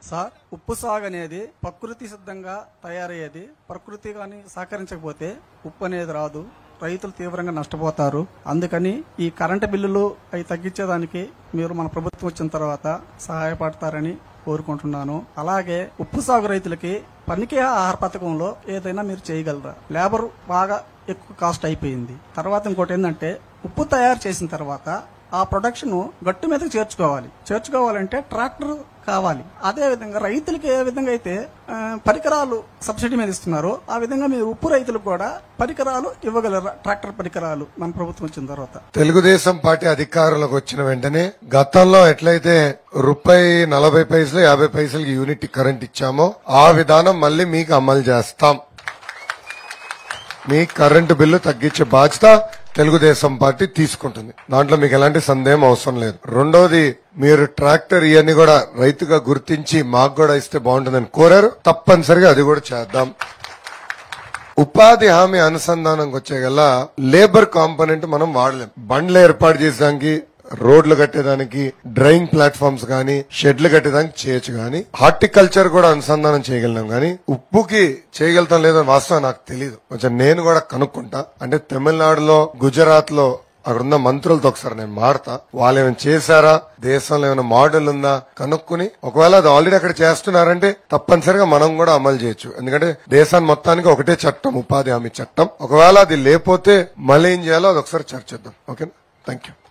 sir ఉప్పు సాగు అనేది ప్రకృతి సిద్ధంగా తయారయ్యేది ప్రకృతి కానీ సహకరించకపోతే ఉప్పు అనేది రాదు రైతులు తీవ్రంగా నష్టపోతారు అందుకని ఈ కరెంటు బిల్లులు అవి తగ్గించేదానికి మీరు మన ప్రభుత్వం వచ్చిన తర్వాత సహాయపడతారని కోరుకుంటున్నాను అలాగే ఉప్పు సాగు రైతులకి పనికి ఆహార పథకంలో ఏదైనా మీరు చేయగలరా లేబర్ బాగా ఎక్కువ కాస్ట్ అయిపోయింది తర్వాత ఇంకోటి ఏంటంటే ఉప్పు తయారు చేసిన తర్వాత ఆ ప్రొడక్షన్ గట్టు మీదకి చేర్చుకోవాలి చేర్చుకోవాలంటే ట్రాక్టర్ కావాలి అదే విధంగా రైతులకి ఏ విధంగా అయితే ఆ, పరికరాలు సబ్సిడీ మీద ఇస్తున్నారో ఆ విధంగా మీరు ఉప్పు రైతులకు కూడా పరికరాలు ఇవ్వగలరా ట్రాక్టర్ పరికరాలు మన ప్రభుత్వం వచ్చిన తర్వాత తెలుగుదేశం పార్టీ అధికారంలోకి వచ్చిన వెంటనే గతంలో ఎట్లయితే రూపాయి నలభై పైసలు యాభై పైసలకి యూనిట్ కరెంట్ ఇచ్చామో ఆ విధానం మళ్ళీ మీకు అమలు చేస్తాం మీ కరెంటు బిల్లు తగ్గించే బాధ్యత తెలుగుదేశం పార్టీ తీసుకుంటుంది దాంట్లో మీకు ఎలాంటి సందేహం అవసరం లేదు రెండోది మీరు ట్రాక్టర్ ఇవన్నీ కూడా రైతుగా గుర్తించి మాకు కూడా ఇస్తే బాగుంటుందని కోరారు తప్పనిసరిగా అది కూడా చేద్దాం ఉపాధి హామీ అనుసంధానంకి వచ్చేగల్లా లేబర్ కాంపోనెంట్ మనం వాడలేం బండ్లు ఏర్పాటు చేసేదానికి రోడ్లు కట్టేదానికి డ్రైయింగ్ ప్లాట్ఫామ్స్ గానీ షెడ్లు కట్టేదానికి చేయొచ్చు గానీ హార్టికల్చర్ కూడా అనుసంధానం చేయగలిగాం గానీ ఉప్పుకి చేయగలుగుతాం లేదో వాస్తవం నాకు తెలియదు కొంచెం నేను కూడా కనుక్కుంటా అంటే తమిళనాడులో గుజరాత్ లో అక్కడ ఉన్న మంత్రులతో ఒకసారి నేను మాడతా వాళ్ళు ఏమైనా చేశారా దేశంలో ఏమైనా మోడల్ ఉందా కనుక్కుని ఒకవేళ అది ఆల్రెడీ అక్కడ చేస్తున్నారంటే తప్పనిసరిగా మనం కూడా అమలు చేయొచ్చు ఎందుకంటే దేశాన్ని మొత్తానికి ఒకటే చట్టం ఉపాధి హామీ చట్టం ఒకవేళ అది లేకపోతే మళ్ళీ ఏం చేయాలో అది ఒకసారి చర్చిద్దాం ఓకేనా థ్యాంక్ యూ